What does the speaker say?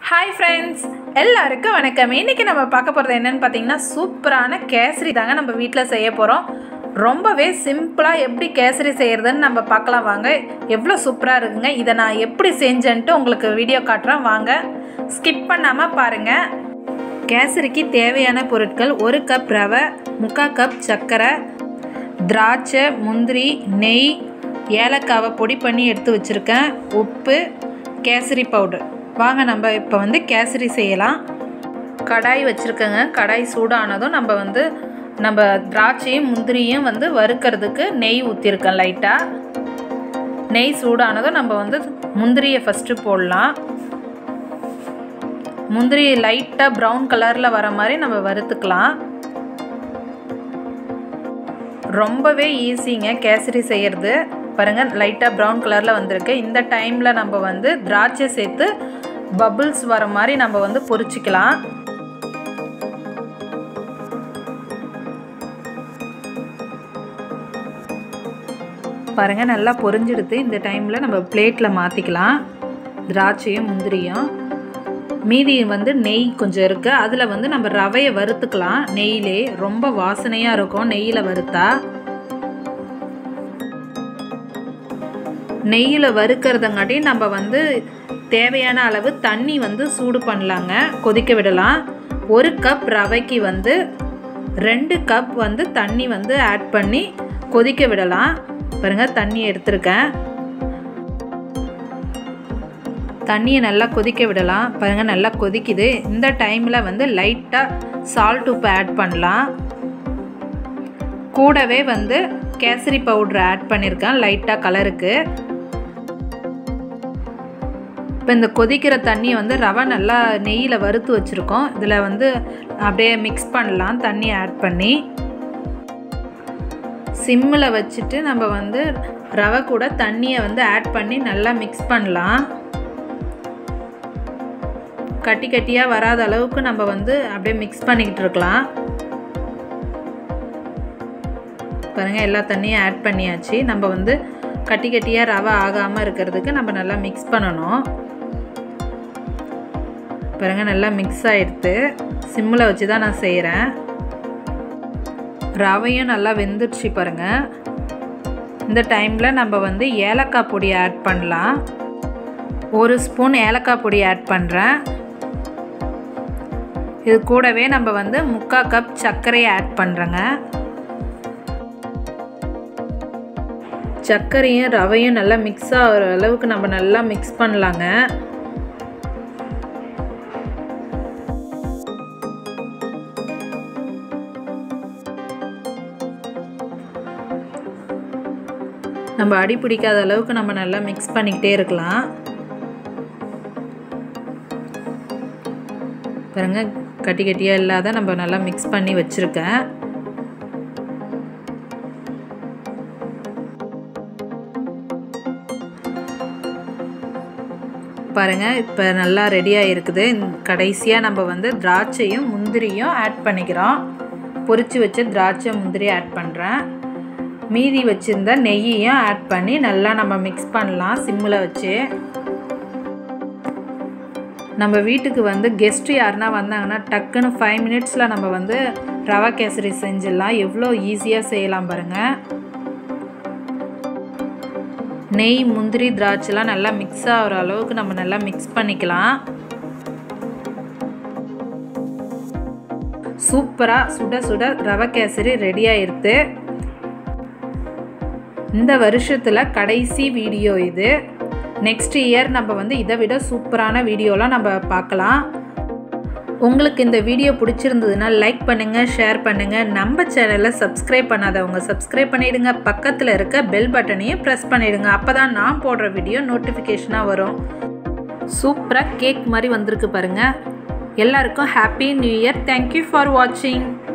hi friends எல்லாருக்கும் வணக்கம் இன்றைக்கி நம்ம பார்க்க போகிறது என்னென்னு பார்த்தீங்கன்னா சூப்பரான கேசரி தாங்க நம்ம வீட்டில் செய்ய போகிறோம் ரொம்பவே சிம்பிளாக எப்படி கேசரி செய்கிறதுன்னு நம்ம பார்க்கலாம் வாங்க எவ்வளோ சூப்பராக இருக்குங்க இதை நான் எப்படி செஞ்சேன்ட்டு உங்களுக்கு வீடியோ காட்டுறேன் வாங்க ஸ்கிப் பண்ணாமல் பாருங்கள் கேசரிக்கு தேவையான பொருட்கள் ஒரு கப் ரவை முக்கால் கப் சர்க்கரை திராட்சை முந்திரி நெய் ஏலக்காவை பொடி பண்ணி எடுத்து வச்சுருக்கேன் உப்பு கேசரி பவுடர் வாங்க நம்ம இப்போ வந்து கேசரி செய்யலாம் கடாய் வச்சுருக்கேங்க கடாய் சூடானதும் நம்ம வந்து நம்ம திராட்சையும் முந்திரியும் வந்து வறுக்கிறதுக்கு நெய் ஊற்றிருக்கேன் லைட்டாக நெய் சூடானதும் நம்ம வந்து முந்திரியை ஃபஸ்ட்டு போடலாம் முந்திரி லைட்டாக ப்ரௌன் கலரில் வர மாதிரி நம்ம வறுத்துக்கலாம் ரொம்பவே ஈஸிங்க கேசரி செய்கிறது பாருங்கள் லைட்டாக ப்ரௌன் கலரில் வந்திருக்கு இந்த டைமில் நம்ம வந்து திராட்சை சேர்த்து பபுள்ஸ் வர மாதிரி நம்ம வந்து பொரிச்சிக்கலாம் பாருங்கள் நல்லா பொரிஞ்சிடுது இந்த டைமில் நம்ம பிளேட்டில் மாற்றிக்கலாம் திராட்சையும் முந்திரியும் மீதி வந்து நெய் கொஞ்சம் இருக்குது அதில் வந்து நம்ம ரவையை வறுத்துக்கலாம் நெய்யிலே ரொம்ப வாசனையாக இருக்கும் நெய்யில் வறுத்தா நெய்யில் வறுக்கிறதுங்காட்டி நம்ம வந்து தேவையான அளவு தண்ணி வந்து சூடு பண்ணலாங்க கொதிக்க விடலாம் ஒரு கப் ரவைக்கு வந்து ரெண்டு கப் வந்து தண்ணி வந்து ஆட் பண்ணி கொதிக்க விடலாம் பாருங்கள் தண்ணி எடுத்திருக்கேன் தண்ணியை நல்லா கொதிக்க விடலாம் பாருங்கள் நல்லா கொதிக்குது இந்த டைமில் வந்து லைட்டாக சால்ட் உப்பு ஆட் பண்ணலாம் கூடவே வந்து கேசரி பவுட்ரு ஆட் பண்ணியிருக்கேன் லைட்டாக கலருக்கு இப்போ இந்த கொதிக்கிற தண்ணியை வந்து ரவை நல்லா நெய்யில் வறுத்து வச்சுருக்கோம் இதில் வந்து அப்படியே மிக்ஸ் பண்ணலாம் தண்ணி ஆட் பண்ணி சிம்மில் வச்சுட்டு நம்ம வந்து ரவை கூட தண்ணியை வந்து ஆட் பண்ணி நல்லா மிக்ஸ் பண்ணலாம் கட்டி கட்டியாக வராத அளவுக்கு நம்ம வந்து அப்படியே மிக்ஸ் பண்ணிக்கிட்டு இருக்கலாம் பாருங்கள் எல்லா தண்ணியும் ஆட் பண்ணியாச்சு நம்ம வந்து கட்டி கட்டியாக ரவை ஆகாமல் இருக்கிறதுக்கு நம்ம நல்லா மிக்ஸ் பண்ணணும் பாருங்கள் நல்லா மிக்ஸ் ஆகிடுது சிம்மில் வச்சு தான் நான் செய்கிறேன் ரவையும் நல்லா வெந்துடுச்சு பாருங்கள் இந்த டைமில் நம்ம வந்து ஏலக்காய் பொடி ஆட் பண்ணலாம் ஒரு ஸ்பூன் ஏலக்காய் பொடி ஆட் பண்ணுறேன் இது கூடவே நம்ம வந்து முக்கால் கப் சர்க்கரையை ஆட் பண்ணுறேங்க சர்க்கரையும் ரவையும் நல்லா மிக்ஸ் ஆகிற அளவுக்கு நம்ம நல்லா மிக்ஸ் பண்ணலாங்க நம்ம அடி பிடிக்காத அளவுக்கு நம்ம நல்லா மிக்ஸ் பண்ணிக்கிட்டே இருக்கலாம் பாருங்க கட்டி கட்டியாக இல்லாத நம்ம நல்லா மிக்ஸ் பண்ணி வச்சுருக்கேன் பாருங்கள் இப்போ நல்லா ரெடியாக இருக்குது கடைசியாக நம்ம வந்து திராட்சையும் முந்திரியும் ஆட் பண்ணிக்கிறோம் பொரித்து வச்ச திராட்சை முந்திரி ஆட் பண்ணுறேன் மீதி வச்சுருந்த நெய்யையும் ஆட் பண்ணி நல்லா நம்ம மிக்ஸ் பண்ணலாம் சிம்மில் வச்சு நம்ம வீட்டுக்கு வந்து கெஸ்ட்டு யாருனா வந்தாங்கன்னா டக்குன்னு ஃபைவ் மினிட்ஸில் நம்ம வந்து ரவா கேசரி செஞ்சிடலாம் எவ்வளோ ஈஸியாக செய்யலாம் பாருங்கள் நெய் முந்திரி திராட்சைலாம் நல்லா மிக்ஸ் ஆகிற அளவுக்கு நம்ம நல்லா மிக்ஸ் பண்ணிக்கலாம் சூப்பராக சுட சுட ரவை கேசரி ரெடி ஆயிடுது இந்த வருஷத்தில் கடைசி வீடியோ இது நெக்ஸ்ட் இயர் நம்ம வந்து இதை விட சூப்பரான வீடியோலாம் நம்ம பார்க்கலாம் உங்களுக்கு இந்த வீடியோ பிடிச்சிருந்ததுன்னா லைக் பண்ணுங்கள் ஷேர் பண்ணுங்கள் நம்ம சேனலை சப்ஸ்கிரைப் பண்ணாதவங்க சப்ஸ்கிரைப் பண்ணிவிடுங்க பக்கத்தில் இருக்க பெல் பட்டனையும் ப்ரெஸ் பண்ணிவிடுங்க அப்போ தான் நான் போடுற வீடியோ நோட்டிஃபிகேஷனாக வரும் சூப்பராக கேக் மாதிரி வந்திருக்கு பாருங்கள் எல்லாருக்கும் happy new year thank you for வாட்சிங்